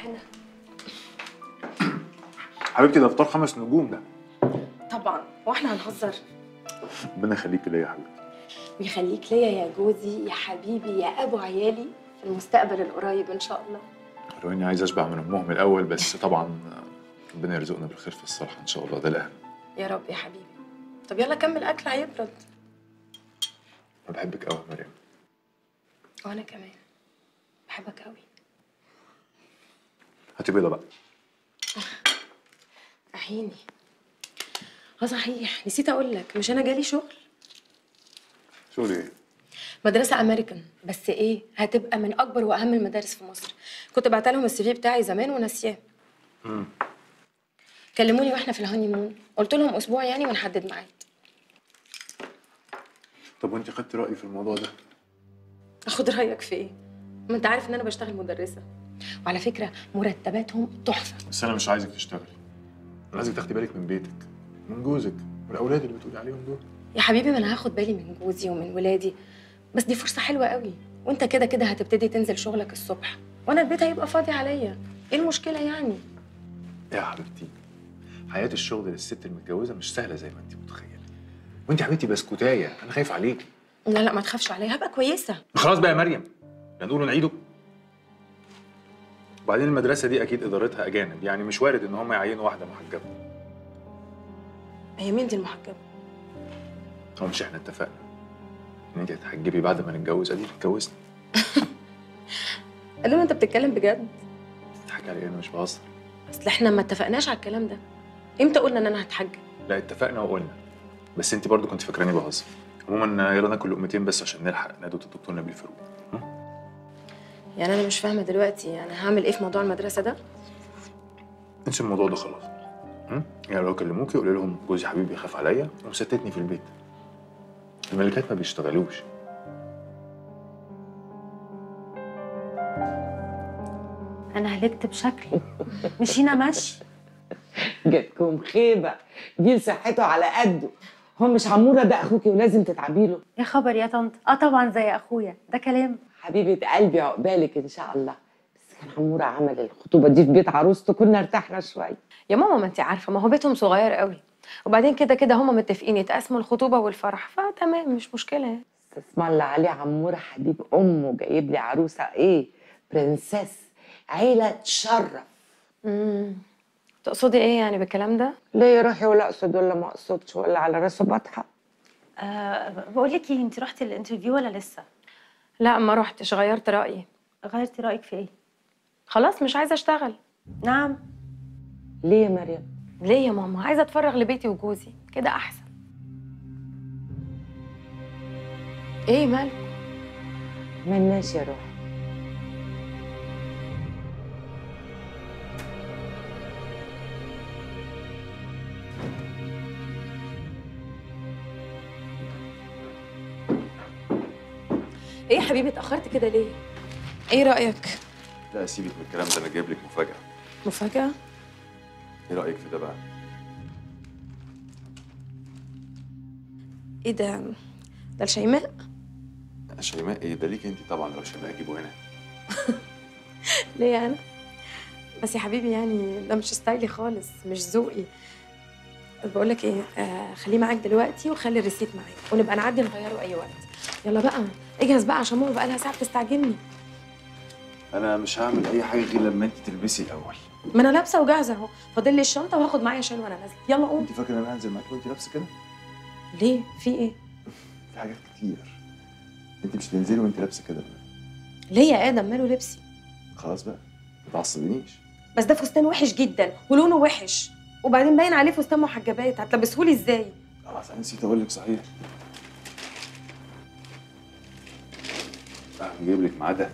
هنا حبيبتي ده فطار خمس نجوم ده طبعا واحنا هنهزر ربنا يخليكي ليا يا حبيبتي ويخليك ليا يا جوزي يا حبيبي يا ابو عيالي في المستقبل القريب ان شاء الله لو اني عايز اشبع من امهم الاول بس طبعا ربنا يرزقنا بالخير في الصالحه ان شاء الله ده الاهم يا رب يا حبيبي طب يلا كمل اكل هيبرد انا بحبك قوي يا مريم وانا كمان بحبك قوي هاتي بيضه بقى عيني اه صحيح نسيت اقول لك مش انا جالي شغل شغل ايه؟ مدرسة أمريكان بس إيه هتبقى من أكبر وأهم المدارس في مصر كنت بعت لهم السي في بتاعي زمان وناسياه مم. كلموني واحنا في الهاني مون قلت لهم أسبوع يعني ونحدد ميعاد طب وانت خدتي رايي في الموضوع ده؟ أخد رأيك في إيه؟ ما أنت عارف إن أنا بشتغل مدرسة وعلى فكرة مرتباتهم تحفة بس انا مش عايزك تشتغلي انا عايزك تاخدي بالك من بيتك من جوزك والاولاد اللي بتقولي عليهم دول يا حبيبي ما أنا هاخد بالي من جوزي ومن ولادي بس دي فرصة حلوة قوي وأنت كده كده هتبتدي تنزل شغلك الصبح وأنا البيت هيبقى فاضي عليا إيه المشكلة يعني؟ يا حبيبتي حياه الشغل للست المتجوزه مش سهله زي ما انت متخيله وانت يا حبيبتي بسكوتايه انا خايف عليكي لا لا ما تخافش عليا هبقى كويسة خلاص بقى يا مريم هنقوله نعيده وبعدين المدرسه دي اكيد ادارتها اجانب يعني مش وارد ان هم يعينوا واحده محجبه هي مين دي المحجبة؟ هو مش احنا اتفقنا ان انت هتحجبي بعد ما نتجوز ادي اتجوزنا قال له أنت بتتكلم بجد تضحكي علي انا مش بهزر اصل احنا ما اتفقناش على الكلام ده امتى قلنا ان انا هتحجب لا اتفقنا وقلنا بس انت برضو كنت فاكراني بهزر عموما يلا ناكل لقمتين بس عشان نلحق ندوة الدكتور نبيل فاروق يعني انا مش فاهمه دلوقتي انا هعمل ايه في موضوع المدرسه ده انسي الموضوع ده خلاص م? يعني لو كلموكي قولي لهم جوزي حبيبي يخاف عليا ومستتني في البيت الملكات ما بيشتغلوش انا هلكت بشكل مشينا مشي جاتكم خيبه جيل صحته على قده هو مش عموره ده اخوكي ولازم تتعبي له يا خبر يا طنط اه طبعا زي اخويا ده كلام حبيبه قلبي عقبالك ان شاء الله بس كان عموره عمل الخطوبه دي في بيت عروسته كنا ارتحنا شويه يا ماما ما انت عارفه ما هو بيتهم صغير قوي وبعدين كده كده هما متفقين يتقاسموا الخطوبه والفرح فتمام مش مشكله يعني بس اسم الله عليه عموره حبيب امه جايب لي عروسه ايه برنسس عيله تشرف امم تقصدي ايه يعني بالكلام ده ليه روحي ولا اقصد ولا ما اقصدش ولا على راسه بطحه أه بقول لك ايه انت رحتي الانترفيو ولا لسه لا ما رحتش غيرت رايي غيرتي رايك في ايه خلاص مش عايزه اشتغل نعم ليه يا مريم ليه يا ماما عايزه اتفرغ لبيتي وجوزي كده احسن ايه مالك ملناش يا روحي ايه يا حبيبي اتاخرت كده ليه ايه رايك لا سيبك من الكلام ده انا جايب لك مفاجاه مفاجاه ايه رايك في ده بقى ايه ده ده لشيماء شيماء ايه ده ليك انت طبعا لو شيماء اجيبه هنا ليه انا بس يا حبيبي يعني ده مش ستايلي خالص مش ذوقي بقول لك ايه آه خليه معاك دلوقتي وخلي الريسيت معاك ونبقى نعدي نغيره اي وقت يلا بقى اجهز بقى عشان ماما بقى لها ساعه بتستعجلني انا مش هعمل اي حاجه غير لما انت تلبسي الاول ما انا لابسه وجاهزه اهو فاضل لي الشنطه وهاخد معايا شال وانا نازله يلا قوم انت فاكره ان انا هنزل معاكي وانت لابسه كده ليه في ايه في حاجات كتير انت مش تنزلي وانت لابسه كده بقى. ليه يا ادم ماله لبسي خلاص بقى ما تعصبنيش بس ده فستان وحش جدا ولونه وحش وبعدين باين عليه فستان محجبات هتلبسهولي ازاي خلاص انا نسيت اقول لك صحيح اه جايب لك ميعادها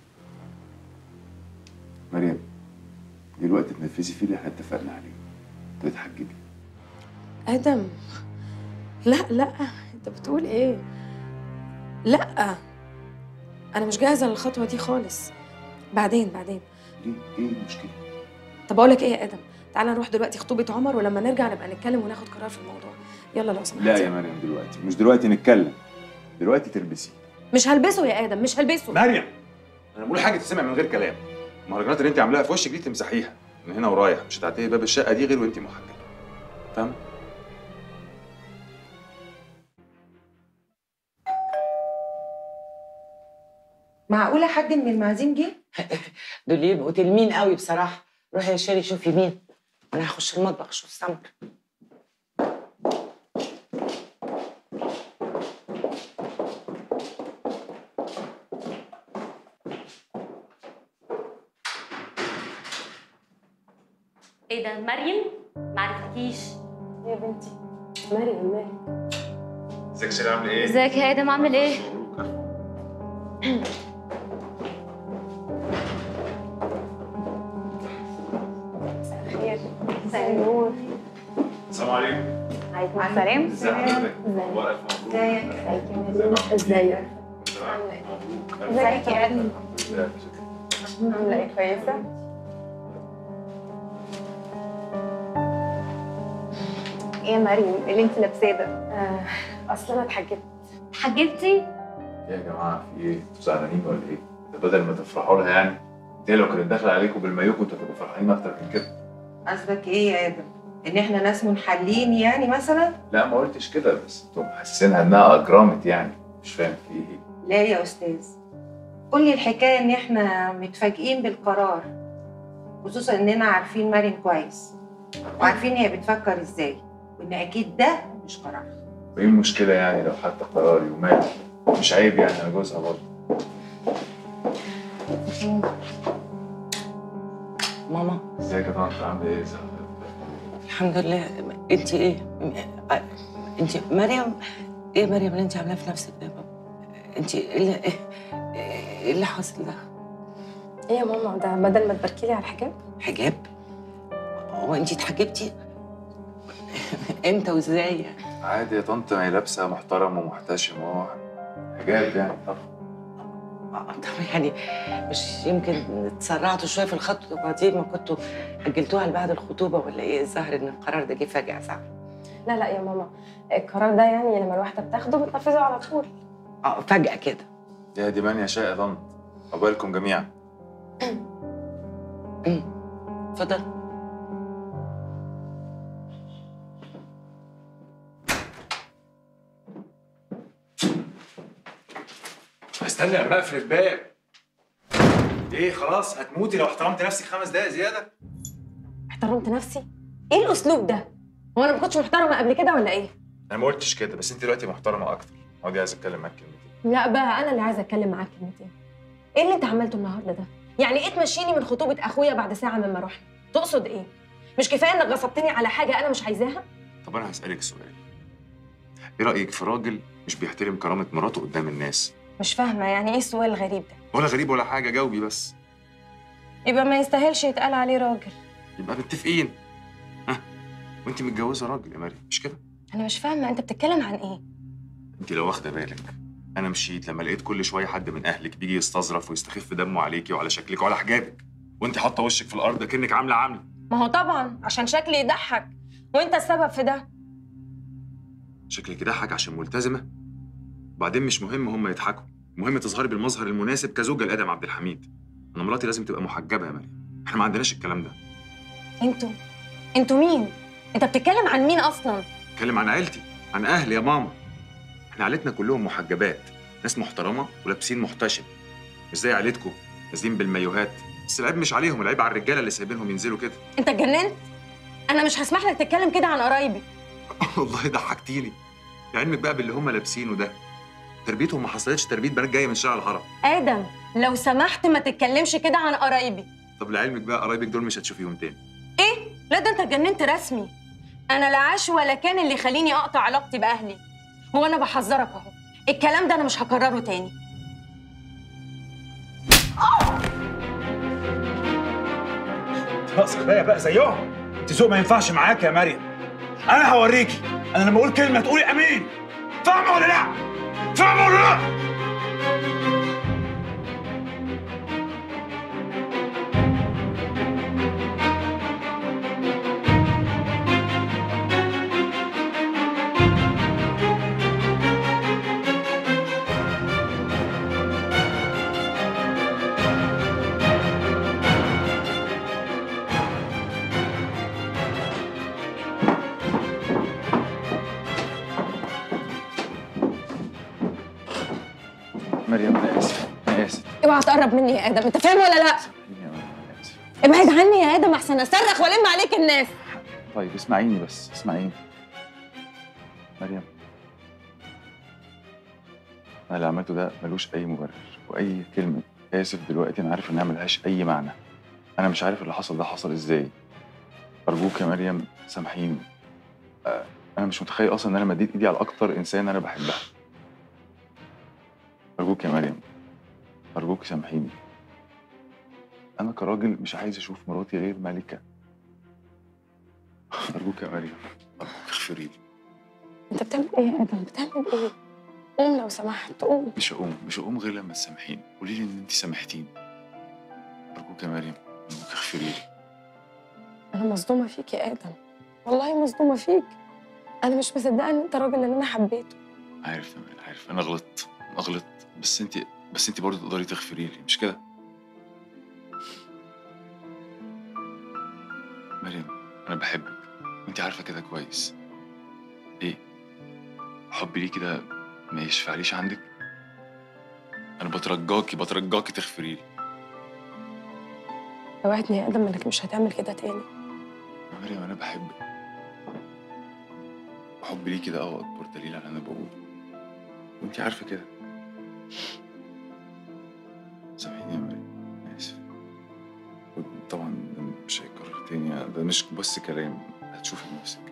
مريم دلوقتي تنفذي فيه اللي احنا اتفقنا عليه تتحجبي ادم لا لا انت بتقول ايه لا انا مش جاهزه للخطوه دي خالص بعدين بعدين ليه ايه المشكله طب اقول لك ايه يا ادم تعالى نروح دلوقتي خطوبه عمر ولما نرجع نبقى نتكلم وناخد قرار في الموضوع يلا لو سمحت لا يا مريم دلوقتي مش دلوقتي نتكلم دلوقتي تلبسي مش هلبسه يا ادم مش هلبسه مريم انا بقول حاجه تسمع من غير كلام المهرجانات اللي انت عاملاها في وشك دي تمسحيها من هنا ورايح مش هتعتقي باب الشقه دي غير وانت محجبه فاهم معقولة حد من المعازيم جه؟ دول يبقوا تلمين قوي بصراحه روحي يا شيري شوفي مين انا هخش المطبخ اشوف سمر ايه ده مريم معرفتكيش يا بنتي مريم مالك ازيك يا شيرين عامله ايه؟ ازيك يا ادم عامل ايه خير مساء النور السلام عليكم عليكم السلام ازي حضرتك؟ مبروك الف مبروك ازيك مبروك ازيك يا ادم عامله ايه كويسه ايه يا مريم إيه اللي انت لابساه ده آه، اصل انا اتحجبت حجبتي يا جماعه في ايه؟ انتوا زعلانين ولا ايه؟ ده بدل ما تفرحوا لها يعني دي لو كانت داخله عليكم بالمايو كنتوا هتبقوا فرحانين اكتر من كده قصدك ايه يا ادم؟ ان احنا ناس منحلين يعني مثلا؟ لا ما قلتش كده بس انتوا محسسينها انها اجرمت يعني مش فاهم في ايه لا يا استاذ قول لي الحكاية ان احنا متفاجئين بالقرار خصوصا اننا عارفين مريم كويس وعارفين هي بتفكر ازاي وان اكيد ده مش قرار وايه المشكله يعني لو حتى قراري ومالي مش عيب يعني انا جوزها برضه ماما ازيك يا طنط عامله ايه؟ ازيك؟ الحمد لله انت ايه انت مريم ايه مريم اللي انت عاملاه في نفسك ده يا بابا انت ايه اللي ايه إيه اللي حاصل ده ايه يا ماما ده بدل ما تباركي لي على الحجاب حجاب هو انت اتحجبتي امتى وازاي يعني عادي يا طنط ما هي لابسه محترم ومحتشم اهو حجاب يعني طب آه، طب يعني مش يمكن اتسرعتوا شويه في الخطوه دي ما كنتوا اجلتوها لبعد الخطوبه ولا ايه الظاهر ان القرار ده جه فجاه صح؟ لا لا يا ماما القرار ده يعني لما الواحده بتاخده بتنفذه على طول اه فجاه كده يا دي من يشاء يا طنط عقبالكم جميعا اتفضل استنى لما اقفل الباب ايه خلاص هتموتي لو احترمت نفسك خمس دقايق زياده احترمت نفسي ايه الاسلوب ده هو انا ما كنتش محترمه قبل كده ولا ايه انا ما قلتش كده بس انت دلوقتي محترمه اكتر اقعدي عايز اتكلم معاك كلمتين لا بقى انا اللي عايزه اتكلم معاك كلمتين ايه اللي انت عملته النهارده ده يعني ايه تمشيني من خطوبه اخويا بعد ساعه مما رحنا تقصد ايه مش كفايه انك غصبتني على حاجه انا مش عايزاها طب انا هسالك سؤال ايه رايك في راجل مش بيحترم كرامه مراته قدام الناس مش فاهمه يعني ايه السؤال الغريب ده ولا غريب ولا حاجه جاوبي بس يبقى ما يستاهلش يتقال عليه راجل يبقى متفقين ها وانت متجوزه راجل يا مريم مش كده انا مش فاهمه انت بتتكلم عن ايه انت لو واخده بالك انا مشيت لما لقيت كل شويه حد من اهلك بيجي يستظرف ويستخف دمه عليكي وعلى شكلك وعلى حجابك وانت حاطه وشك في الارض كانك عامله عامله ما هو طبعا عشان شكلي يضحك وانت السبب في ده شكلك يضحك عشان ملتزمه وبعدين مش مهم هم يضحكوا المهم تظهري بالمظهر المناسب كزوجه لادم عبد الحميد انا مراتي لازم تبقى محجبه يا مريم احنا ما عندناش الكلام ده انتوا انتوا مين انت بتتكلم عن مين اصلا اتكلم عن عيلتي عن اهلي يا ماما احنا عيلتنا كلهم محجبات ناس محترمه ولابسين محتشم مش زي عيلتكم نازلين بالمايوهات بس العيب مش عليهم العيب على الرجاله اللي سايبينهم ينزلوا كده انت اتجننت انا مش هسمح لك تتكلم كده عن قرايبي والله ضحكتيني لعلمك بقى باللي هم لابسينه ده تربيتهم ما حصلتش تربيه بنات جايه من شارع الهرم ادم لو سمحت ما تتكلمش كده عن قرايبي طب لعلمك بقى قرايبك دول مش هتشوفيهم تاني ايه لا ده انت اتجننت رسمي انا لا عاش ولا كان اللي يخليني اقطع علاقتي باهلي هو انا بحذرك اهو الكلام ده انا مش هكرره تاني خلاص كفايه بقى زيهم انت ذوق ما ينفعش معاك يا مريم انا هوريكي انا لما اقول كلمه تقولي امين فاهمه ولا لا فاهمه ولا لا اوعى تقرب مني يا ادم انت فاهم ولا لا سامحيني يا مريم انا اسف ابعد عني يا ادم احسن اصرخ والم عليك الناس طيب اسمعيني بس اسمعيني مريم انا اللي عملته ده ملوش اي مبرر واي كلمه اسف دلوقتي انا عارف انها ملهاش اي معنى انا مش عارف اللي حصل ده حصل ازاي ارجوك يا مريم سامحيني آه، انا مش متخيل اصلا ان انا مديت ايدي على اكتر انسان انا بحبها ارجوك يا مريم ارجوك سامحيني انا كراجل مش عايز اشوف مراتي غير ملكه ارجوك يا مريم ارجوك اغفري لي انت بتعمل ايه يا ادم بتعمل ايه قوم لو سمحت قوم مش هقوم مش هقوم غير لما تسامحيني قولي لي ان انت سامحتيني ارجوك يا مريم ارجوك اغفري لي انا مصدومه فيك يا ادم والله مصدومه فيك انا مش مصدقه ان انت الراجل اللي انا حبيته عارف يا مريم عارف انا غلطت انا غلطت بس انت بس انت برضه تقدري تغفري لي مش كده مريم انا بحبك وانت عارفه كده كويس ايه حبي ليكي ده ما يشفعليش عندك انا بترجاكي بترجاكي تغفري لي وعدني يا ادم انك مش هتعمل كده تاني يا مريم انا بحبك وحبي ليكي ده هو اكبر دليل على اللي انا بقوله وانت عارفه كده سامحيني يا مريم انا اسف طبعا ده مش هيتكرر تاني ده مش بس كلام هتشوفي بنفسك